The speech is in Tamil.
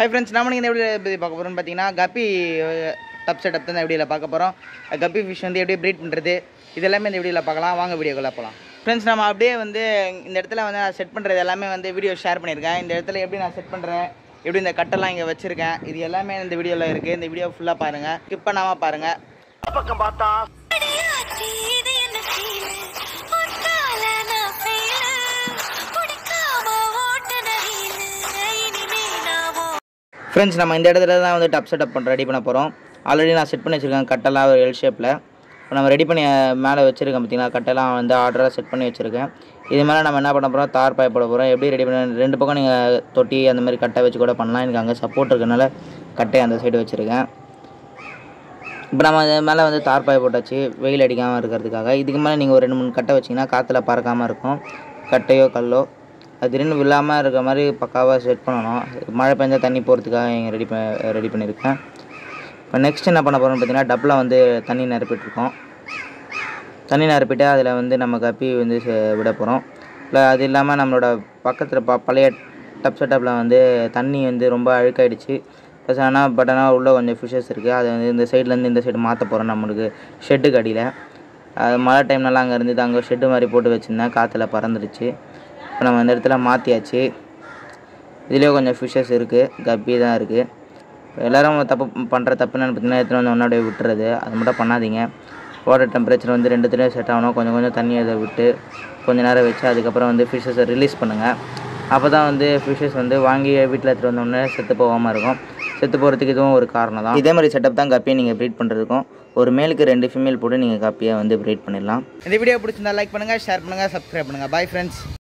ஹை ஃப்ரெண்ட்ஸ் நம்ம இந்த வீடியோ பற்றி பார்க்க போகிறோம்னு பார்த்தீங்கன்னா கப்பி டப் செட்டப் தான் இந்த வீடியோவில் பார்க்க போகிறோம் கப்பி ஃபிஷ் வந்து எப்படி ப்ரீட் பண்ணுறது இது எல்லாமே இந்த வீடியோவில் பார்க்கலாம் வாங்க வீடியோக்குள்ளே போகலாம் ஃப்ரெண்ட்ஸ் நம்ம அப்படியே வந்து இந்த இடத்துல வந்து நான் செட் பண்ணுறது எல்லாமே வந்து வீடியோ ஷேர் பண்ணியிருக்கேன் இந்த இடத்துல எப்படி நான் செட் பண்ணுறேன் எப்படி இந்த கட்டெல்லாம் இங்கே வச்சுருக்கேன் இது எல்லாமே இந்த வீடியோவில் இருக்குது இந்த வீடியோ ஃபுல்லாக பாருங்கள் ஸ்கிப் பண்ணாமல் பாருங்கள் அடியாச்சி, இது என்ன feel? உன்னால நான் fail. பிடிக்காம ஓட்டுன reel. இனிமே நான் ஓ- ஃப்ரெண்ட்ஸ் நம்ம இந்த இடத்துல தான் வந்து டப் செட்டப் பண்ணுற ரெடி பண்ண போகிறோம் ஆல்ரெடி நான் செட் பண்ணி வச்சுருக்கேன் கட்டெல்லாம் ஒரு எல் ஷேப்பில் இப்போ நம்ம ரெடி பண்ணி அஹ், மேலே வச்சுருக்கேன் பார்த்தீங்களா கட்டெல்லாம் வந்து ஆர்டராக செட் பண்ணி வச்சுருக்கேன் இது மேலே நம்ம என்ன பண்ண போகிறோம் தார் பாய் போட போகிறோம் எப்படி ரெடி பண்ண ரெண்டு பக்கம் நீங்கள் தொட்டி அந்த மாதிரி கட்டை வச்சு கூட பண்ணலாம் எனக்கு அங்கே சப்போர்ட் இருக்கனால கட்டை அந்த சைடு வச்சுருக்கேன் இப்போ நம்ம இது மேலே வந்து தார் பாய் போட்டாச்சு வெயில் அடிக்காமல் இருக்கிறதுக்காக இதுக்கு மேலே நீங்கள் ஒரு ரெண்டு மூணு கட்டை வச்சிங்கன்னா காற்றுல பறக்காமல் இருக்கும் கட்டையோ கல்லோ அது திடீர்னு விழாமல் இருக்கிற மாதிரி பக்காவாக செட் பண்ணணும் மழை பெஞ்சால் தண்ணி போகிறதுக்காக இங்கே ரெடி ப ரெடி பண்ணியிருக்கேன் இப்போ நெக்ஸ்ட் என்ன பண்ண போகிறோம்னு பார்த்தீங்கன்னா டப்பில் வந்து தண்ணி நிரப்பிட்டுருக்கோம் தண்ணி நிரப்பிட்டு அதில் வந்து நம்ம கப்பி வந்து செ- விட போகிறோம் இல்லை அது இல்லாமல் நம்மளோட பக்கத்தில் ப பழைய டப் செட்டப்பில் வந்து தண்ணி வந்து ரொம்ப அழுக்காயிடுச்சு ப்ளஸ் ஆனால் பட் ஆனால் உள்ளே கொஞ்சம் ஃபிஷஸ் இருக்குது அதை வந்து இந்த சைட்லேருந்து இந்த சைடு மாற்ற போகிறோம் நம்மளுக்கு ஷெட்டுக்கு அடியில் அது மழை டைம்லலாம் அங்கே இருந்தது அங்கே ஷெட்டு மாதிரி போட்டு வச்சுருந்தேன் காற்றுல பறந்துடுச்சு இப்போ நம்ம இந்த இடத்துல மாற்றியாச்சு இதுலேயே கொஞ்சம் ஃபிஷஸ் இருக்குது கப்பி தான் இருக்குது எல்லோரும் தப்பு பண்ணுற தப்பு என்னென்னு பார்த்தீங்கன்னா எடுத்துகிட்டு வந்து ஒன்றா அப்படியே விட்டுறது அது மட்டும் பண்ணாதீங்க வாட்டர் டெம்பரேச்சர் வந்து ரெண்டுத்துலேயும் செட் ஆகணும் கொஞ்சம் கொஞ்சம் தண்ணி அதை விட்டு கொஞ்ச நேரம் வச்சு அதுக்கப்புறம் வந்து ஃபிஷ்ஷஸை ரிலீஸ் பண்ணுங்கள் அப்போ தான் வந்து ஃபிஷ்ஷஸ் வந்து வாங்கி வீட்டில் எடுத்துகிட்டு வந்தோடனே செத்து போகாமல் இருக்கும் செத்து போகிறதுக்கு இதுவும் ஒரு காரணம் தான் இதே மாதிரி செட்டப் தான் கப்பியை நீங்கள் ப்ரீட் பண்ணுறதுக்கும் ஒரு மேலுக்கு ரெண்டு ஃபீமேல் போட்டு நீங்கள் கப்பியை வந்து ப்ரீட் பண்ணிடலாம் இந்த வீடியோ பிடிச்சிருந்தா லைக் பண்ணுங்கள் ஷேர் பண்ணுங்கள் சப்ஸ்கிரைப் பண்ணுங்கள் பாய் ஃப்ரெண்ட்ஸ்